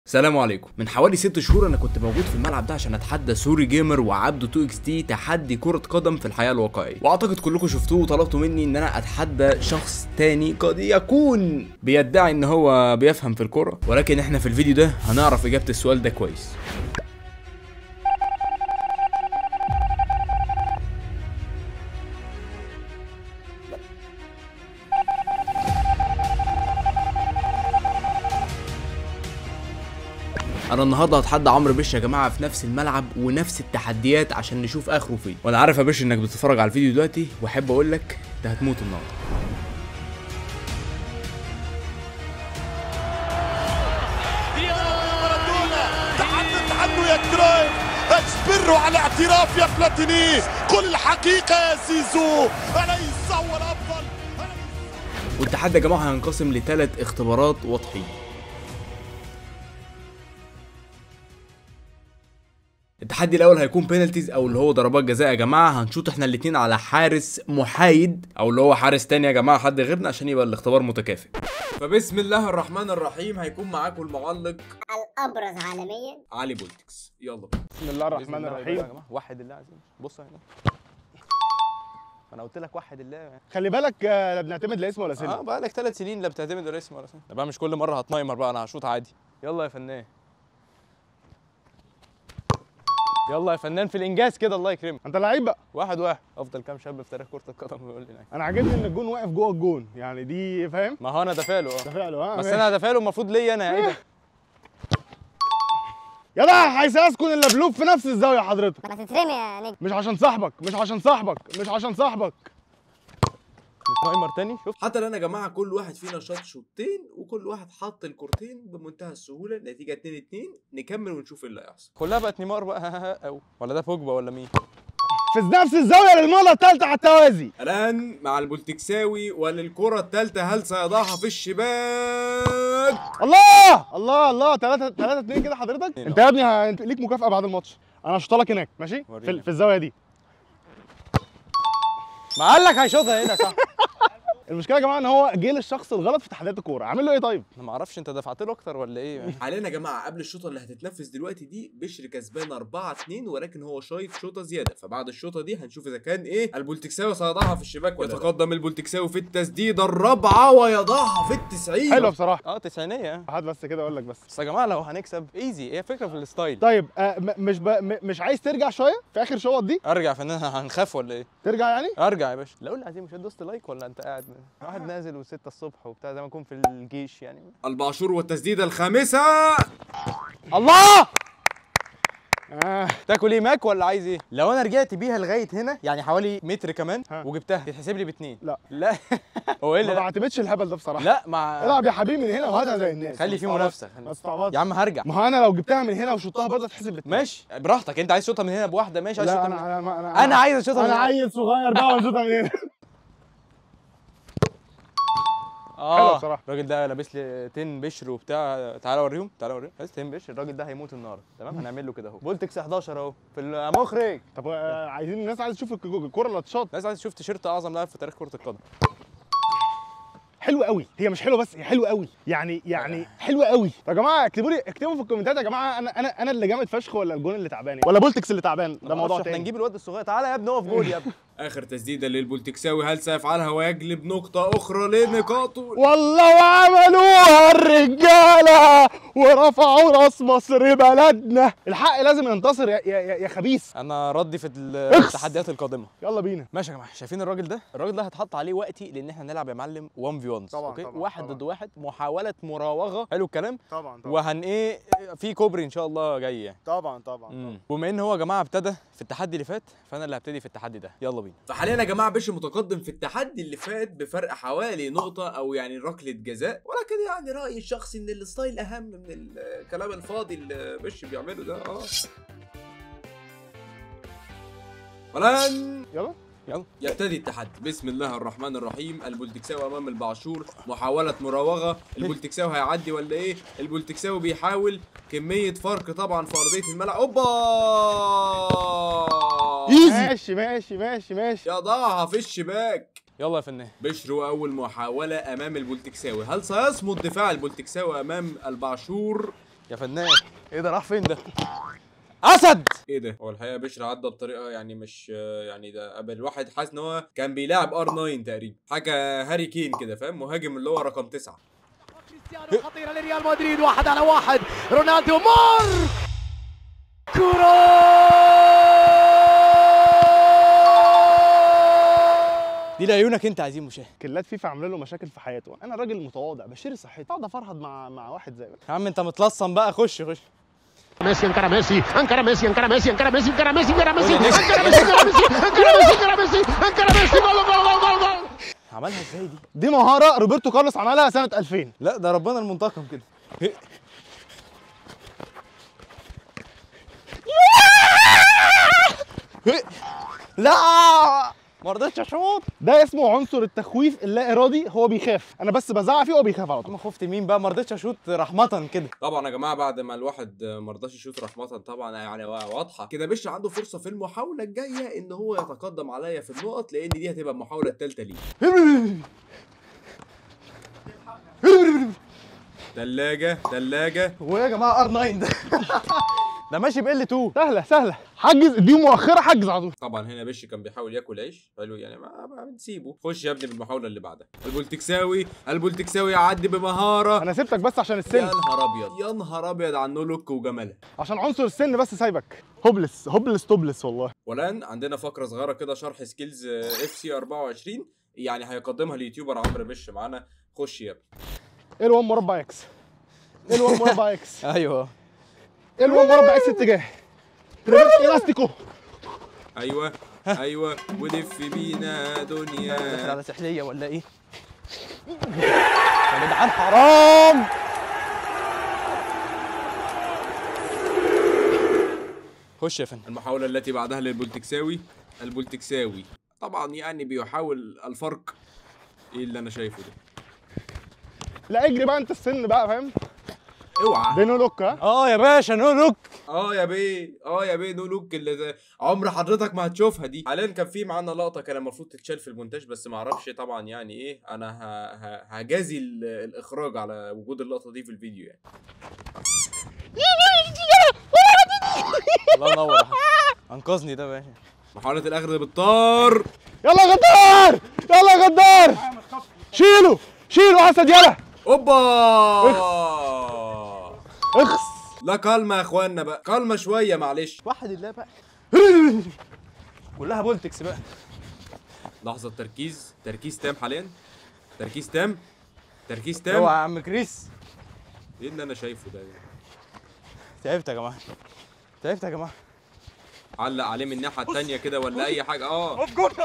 السلام عليكم من حوالي ست شهور انا كنت موجود في الملعب ده عشان اتحدى سوري جيمر وعبده 2 اكس تي تحدي كرة قدم في الحياة الواقعية واعتقد كلكم شفتوه وطلبتوا مني ان انا اتحدى شخص تاني قد يكون بيدعي ان هو بيفهم في الكرة ولكن احنا في الفيديو ده هنعرف اجابة السؤال ده كويس انا النهارده هتحدى عمرو بش يا جماعه في نفس الملعب ونفس التحديات عشان نشوف اخره فين وانا عارف يا بش انك بتتفرج على الفيديو دلوقتي واحب اقول لك انت هتموت النهارده يا مارادونا تحدث عنه يا كرايف اجبره على اعتراف يا بلاتيني قل الحقيقة يا زيزو أليس هو الأفضل أليس والتحدي يا جماعه هينقسم لثلاث اختبارات واضحين التحدي الاول هيكون بينالتيز او اللي هو ضربات جزاء يا جماعه هنشوط احنا الاثنين على حارس محايد او اللي هو حارس تاني يا جماعه حد غيرنا عشان يبقى الاختبار متكافئ فبسم الله الرحمن الرحيم هيكون معاكم المعلق الابرز عالميا علي بولتكس يلا بينا بسم الله الرحمن يا الرحيم جماعه وحد الله عزيز بص هنا انا قلت لك وحد الله خلي بالك آه، لا بنعتمد لا اسم ولا اه سن بقى لك ثلاث سنين لا بتعتمد ولا اسم ولا سنة ده بقى مش كل مره هتنايمر بقى انا هشوط عادي يلا يا فنان يلا يا فنان في الانجاز كده الله يكرمك انت لعيب بقى واحد واحد افضل كام شاب في تاريخ كره القدم بيقول لي نعم. انا عاجبني ان الجون واقف جوه الجون يعني دي فاهم ما هو انا دافع له اه ده فعله ها بس ماشي. انا دافع له المفروض ليا انا ايه ده يلا حيث اسكن الا بلوف في نفس الزاويه حضرتك ما تترمي يا نجم مش عشان صاحبك مش عشان صاحبك مش عشان صاحبك نتنايمر تاني شفت حتى الان يا جماعه كل واحد فينا شاط شوطين وكل واحد حط الكورتين بمنتهى السهوله نتيجه 2 2 نكمل ونشوف ايه اللي هيحصل كلها بقت نيمار بقى او ولا ده بوجبا ولا مين في نفس الزاويه للمره الثالثه على التوازي الان مع البولتكساوي وللكره الثالثه هل سيضعها في الشباك الله الله الله 3 3 2 كده حضرتك اتنين انت يا ابني ه- انت ليك مكافاه بعد الماتش انا هشوطها لك هناك ماشي في, ورينا. في الزاويه دي ما قال لك هيشوطها هنا صح المشكله يا جماعه ان هو جه للشخص الغلط في تحديات الكوره عامل له ايه طيب انا ما اعرفش انت دفعت له اكتر ولا ايه حاليا يا جماعه قبل الشوطه اللي هتتنفذ دلوقتي دي بشر كسبان 4 2 ولكن هو شايط شوطه زياده فبعد الشوطه دي هنشوف اذا كان ايه البولتكساوي سيضعها في الشباك ولا يتقدم البولتكساوي في التسديده الرابعه ويضعها في التسعين حلوه بصراحه اه تسعينيه هات بس كده اقول لك بس بس يا جماعه لو هنكسب ايزي هي فكره في الستايل طيب آه م- مش ب... م- مش عايز ترجع شويه في اخر شوط دي ارجع فنان هنخاف ولا ايه ترجع يعني ارجع يا باشا لا قول لي عايزين مش دوست لايك ولا انت قاعد واحد نازل و6 الصبح وبتاع زي ما اكون في الجيش يعني البعشور والتسديده الخامسه الله آه. تاكل ايه ماك ولا عايز ايه لو انا رجعت بيها لغايه هنا يعني حوالي متر كمان ها. وجبتها تتحسب لي باتنين لا. لا هو ايه ما اللي لا بعتمدش الهبل ده بصراحه لا مع العب يا حبيبي من هنا وهاتها زي الناس خلي في ما منافسه تستعبطش. خلي- ما تستعبطش يا عم هرجع ما هو انا لو جبتها من هنا وشطها برضه تحسب الاتنين. ماشي براحتك انت عايز تشوطها من هنا بواحده ماشي عايز لا تشوطها من انا هنا انا انا, انا عايز اشوطها من انا هنا عيل صغير بقى واشوطها من هنا اه حلو بصراحة. الراجل ده لابس لي تين بشر وبتاع تعالى اوريهم تعالى اوريهم بس تين بشر الراجل ده هيموت النهارده تمام هنعمل له كده اهو بولتكس 11 اهو في المخرج طب آه، عايزين الناس عايزه تشوف الك- الكوره اللي هتشاط الناس عايز تشوف تيشيرت اعظم لاعب في تاريخ كره القدم حلوه قوي هي مش حلوه بس هي حلوه قوي يعني يعني حلوه قوي يا جماعه اكتبوا لي اكتبوا في الكومنتات يا جماعه انا انا انا اللي جامد فشخ ولا الجون اللي تعبان ولا بولتكس اللي تعبان ده موضوع احنا تاني نجيب الواد الصغير تعالى يا ابني اقف جول يا ابني اخر تسديده للبولتكساوي هل سيفعلها ويجلب نقطه اخرى لنقاطه والله وعملوها الرجاله ورفعوا راس مصر بلدنا الحق لازم ينتصر يا يا, يا- يا خبيث انا ردي في ال- إكس. التحديات القادمه يلا بينا ماشي يا جماعه شايفين الراجل ده الراجل ده هيتحط عليه وقتي لان احنا هنلعب يا معلم 1 في 1 طبعاً، اوكي طبعاً، واحد طبعاً. ضد واحد محاوله مراوغه حلو الكلام طبعا وهن ايه في كوبري ان شاء الله جاي يعني طبعا طبعا مم. بما ان هو يا جماعه ابتدى في التحدي اللي فات فانا اللي هبتدي في التحدي ده يلا بينا فحاليا يا جماعه بش متقدم في التحدي اللي فات بفرق حوالي نقطه او يعني ركله جزاء ولكن يعني رايي الشخصي ان الستايل اهم من الكلام الفاضي اللي بش بيعمله ده اه والان يلا يلا يبتدي التحدي بسم الله الرحمن الرحيم البولتكساوي امام البعشور محاوله مراوغه البولتكساوي هيعدي ولا ايه البولتكساوي بيحاول كميه فرق طبعا في ارضيه الملعب اوبا ماشي ماشي ماشي ماشي يضعها في الشباك يلا يا فنان بشرو اول محاوله امام البولتكساوي هل سيصمد دفاع البولتكساوي امام البعشور يا فنان ايه ده راح فين ده اسد ايه ده هو الحقيقه بشر عدى بطريقه يعني مش يعني ده قبل الواحد حاسس ان هو كان بيلاعب ار 9 تقريبا حاجه هاري كين كده فاهم مهاجم اللي هو رقم تسعة كريستيانو خطيرة لريال مدريد واحد على واحد رونالدو مار كرة دي لعيونك انت عايزين مشاهد كلات فيفا عامله له مشاكل في حياته انا راجل متواضع بشير صحتي اقعد افرحض مع مع واحد زي يا عم انت متلصم بقى خش خش Messi encara Messi, encara Messi, encara Messi, encara Messi, encara Messi, encara Messi, encara Messi, encara Messi, encara Messi, encara Messi, encara Messi, gol, gol, gol, gol, gol. عملها ازاي دي دي مهاره روبرتو كارلوس عملها سنه 2000 لا ده ربنا المنتقم كده إيه؟ إيه؟ لا ما رضيتش اشوط ده اسمه عنصر التخويف اللا ارادي هو بيخاف انا بس بزعق فيه وهو بيخاف على طول ما خفت مين بقى ما رضيتش اشوط رحمة كده طبعا يا جماعه بعد ما الواحد ما رضاش يشوط رحمه طبعا يعني واضحه كده بشر عنده فرصه في المحاوله الجايه ان هو يتقدم عليا في النقط لان دي هتبقى المحاوله الثالثه ليه تلاجة تلاجة هو إيه يا جماعه ار 9 ده ده ماشي بال 2 سهله سهله حجز دي مؤخره حجز على طول طبعا هنا بش كان بيحاول ياكل عيش حلو يعني ما, ما بنسيبه خش يا ابني بالمحاوله اللي بعدها البولتكساوي البولتكساوي يعدي بمهاره انا سبتك بس عشان يا السن نهار ابيض يا نهار ابيض عن نو لوك وجمالها عشان عنصر السن بس سايبك هوبلس هوبلس توبلس والله والان عندنا فقره صغيره كده شرح سكيلز اف سي 24 يعني هيقدمها اليوتيوبر عمرو بش معانا خش يا ابني ايه ال1 مربع اكس ايه ال1 مربع اكس ايوه ايه ال1 مربع اكس اتجاه ريفرس الاستيكو ايوه ايوه ولف بينا داخل دنيا على سحليه ولا ايه يا جدعان حرام خش يا فندم المحاوله التي بعدها للبولتكساوي البولتكساوي طبعا يعني بيحاول الفرق ايه اللي انا شايفه ده لا اجري بقى انت السن بقى فاهم اوعى بينه لوك ها اه يا باشا نو لوك اه يا بيه اه يا بيه نو لوك اللي زي- عمر حضرتك ما هتشوفها دي حاليا كان في معانا لقطه كان المفروض تتشال في المونتاج بس ما اعرفش طبعا يعني ايه انا ه... ه... هجازي ال... الاخراج على وجود اللقطه دي في الفيديو يعني الله ينور يا حبيبي. انقذني ده يا باشا محاوله الاخذ بالطار يلا يا غدار يلا يا غدار شيله شيله اسد يلا اوبا اخس لا كلمه يا اخوانا بقى كلمه شويه معلش وحد الله بقى كلها بولتكس بقى لحظه تركيز تركيز تام حاليا تركيز تام تركيز اوعى تام يا عم كريس ايه اللي انا شايفه ده تعبت يا جماعه تعبت يا جماعه علق عليه من الناحيه التانيه كده ولا اي حاجه اه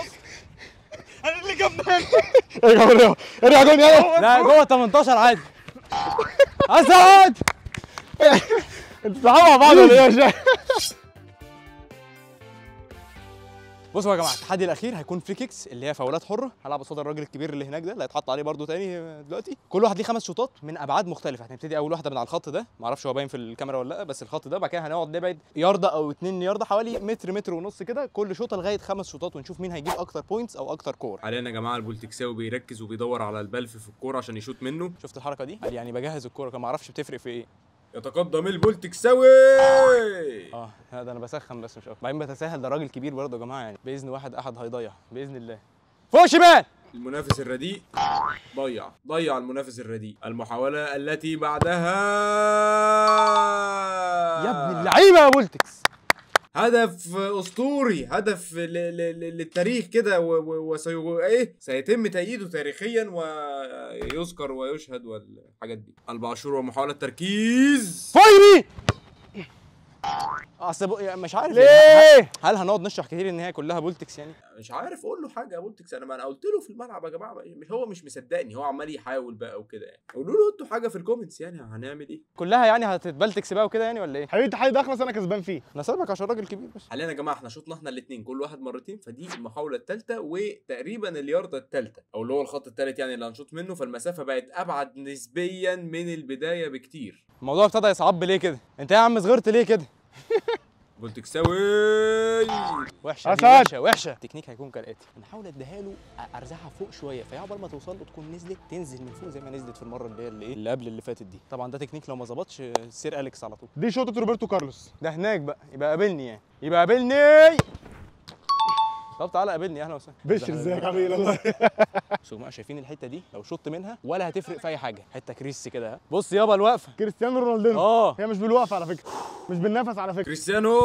ارجع ارجع ارجع جون يلا لا جوه 18 عادي اسد انتوا بتلعبوا مع بعض ولا ايه يا شباب؟ بصوا يا جماعه التحدي الاخير هيكون فري كيكس اللي هي فاولات حره هلعب قصاد الراجل الكبير اللي هناك ده اللي هيتحط عليه برده تاني دلوقتي كل واحد ليه خمس شوطات من ابعاد مختلفه هنبتدي اول واحده من على الخط ده معرفش هو باين في الكاميرا ولا لا بس الخط ده بعد كده هنقعد نبعد يارده او 2 يارده حوالي متر متر ونص كده كل شوطه لغايه خمس شوطات ونشوف مين هيجيب اكتر بوينتس او اكتر كور حاليا يا جماعه البولتكساوي بيركز وبيدور على البلف في الكوره عشان يشوط منه شفت الحركه دي يعني بجهز الكوره كان معرفش بتفرق في ايه يتقدم البولتكساوي اه لا ده انا بسخن بس مش اكتر بعدين بتساهل ده راجل كبير برضه يا جماعه يعني باذن واحد احد هيضيع باذن الله فوق شمال المنافس الرديء ضيع ضيع المنافس الرديء المحاولة التي بعدها يا ابن اللعيبه يا بولتكس هدف اسطوري هدف ل- ل- ل- للتاريخ كده و- و- وسي... ايه سيتم تأييده تاريخيا ويذكر ويشهد والحاجات دي البعشور ومحاولة تركيز فايري اصل بق- يعني مش عارف ليه؟ يعني هل هنقعد نشرح كتير ان هي كلها بولتكس يعني مش عارف اقول له حاجه يا بولتكس انا ما انا قلت له في الملعب يا جماعه مش هو مش مصدقني هو عمال يحاول بقى وكده يعني قولوا له انتوا حاجه في الكومنتس يعني هنعمل ايه كلها يعني هتتبلتكس بقى وكده يعني ولا ايه حبيبي التحدي ده اخلص انا كسبان فيه انا سايبك عشان راجل كبير بس حاليا يا جماعه احنا شوطنا احنا الاثنين كل واحد مرتين فدي المحاوله الثالثه وتقريبا اليارده الثالثه او اللي هو الخط الثالث يعني اللي هنشوط منه فالمسافه بقت ابعد نسبيا من البدايه بكتير الموضوع ابتدى يصعب ليه كده انت يا عم صغرت ليه كده جول تكساوي وحشه دي أسد. وحشه وحشه التكنيك هيكون كالاتي نحاول اديها له ارزعها فوق شويه فهي عقبال ما توصل له تكون نزلت تنزل من فوق زي ما نزلت في المره اللي هي اللي ايه اللي قبل اللي فاتت دي طبعا ده تكنيك لو ما ظبطش سير اليكس على طول دي شوطه روبرتو كارلوس ده هناك بقى يبقى قابلني يعني يبقى قابلني طب تعالى قابلني اهلا وسهلا بشر ازيك عامل ايه والله بصوا يا جماعه شايفين الحته دي لو شطت منها ولا هتفرق في اي حاجه حته كريس كده ها بص يابا الوقفه كريستيانو رونالدينو اه هي مش بالوقف على فكره مش بالنفس على فكره كريستيانو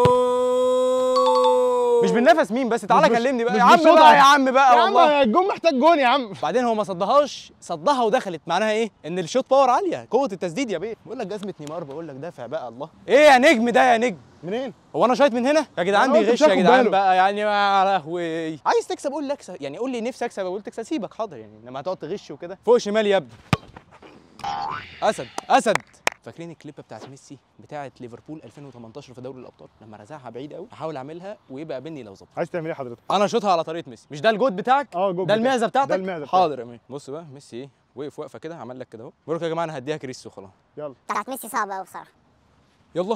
مش بالنفس مين بس تعالى مش- كلمني بقى مش يا عم بالشوط بقى يا عادي. عم بقى يا والله عم الجون محتاج جون يا عم بعدين هو ما صدهاش صدها ودخلت معناها ايه ان الشوت باور عاليه قوه التسديد يا بيه بقول لك جزمه نيمار بقول لك دافع بقى الله ايه يا نجم ده يا نجم منين هو انا شايط من هنا يا جدعان أنا قلت بيغش مش يا هاخد جدعان باله. بقى يعني يا لهوي عايز تكسب قول لي اكسب يعني قول لي نفسي اكسب اقول تكسب سيبك حاضر يعني انما هتقعد تغش وكده فوق شمال يا ابني اسد اسد فاكرين الكليب بتاعت ميسي بتاعت ليفربول 2018 في دوري الابطال لما رزعها بعيد قوي هحاول اعملها ويبقى قابلني لو ظبط عايز تعمل ايه حضرتك انا شوطها على طريقه ميسي مش ده الجود بتاعك اه جول ده بتاعي. المعزه بتاعتك ده المعزة بتاعتي. حاضر يا مين بص بقى ميسي ايه وقف وقفه كده عمل لك كده اهو بقول لكم يا جماعه انا هديها كريس وخلاص يلا بتاعت ميسي صعبه قوي بصراحه يلا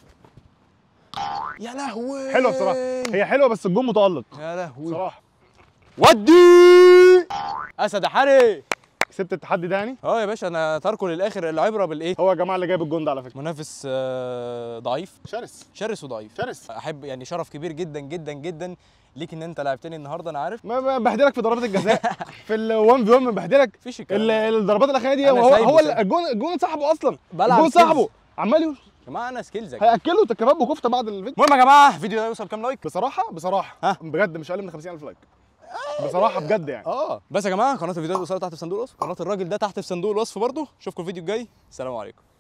يا لهوي حلوه بصراحه هي حلوه بس الجون متالق يا لهوي بصراحه ودي اسد يا حري كسبت التحدي ده يعني اه يا باشا انا تاركه للاخر العبره بالايه هو يا جماعه اللي جايب الجون ده على فكره منافس آه، ضعيف شرس شرس وضعيف شرس احب يعني شرف كبير جدا جدا جدا ليك ان انت لعبتني النهارده انا عارف ما ما بهدلك في ضربات الجزاء في ال 1 في 1 بهدلك مفيش الكلام ال- ده. الضربات الاخيره دي أنا هو سايبه هو سايبه. الجون الجون صاحبه اصلا بلعب الجون سكيلز. صاحبه عمال يقول- يا جماعه انا سكيلز يا جماعة. هياكلوا كباب وكفته بعد الفيديو المهم يا جماعه الفيديو ده يوصل كام لايك بصراحه بصراحه ها؟ بجد مش اقل من 50000 لايك بصراحه بجد يعني اه بس يا جماعه قناه الفيديوهات القصيره تحت في صندوق الوصف قناه الراجل ده تحت في صندوق الوصف برضه اشوفكم الفيديو الجاي السلام عليكم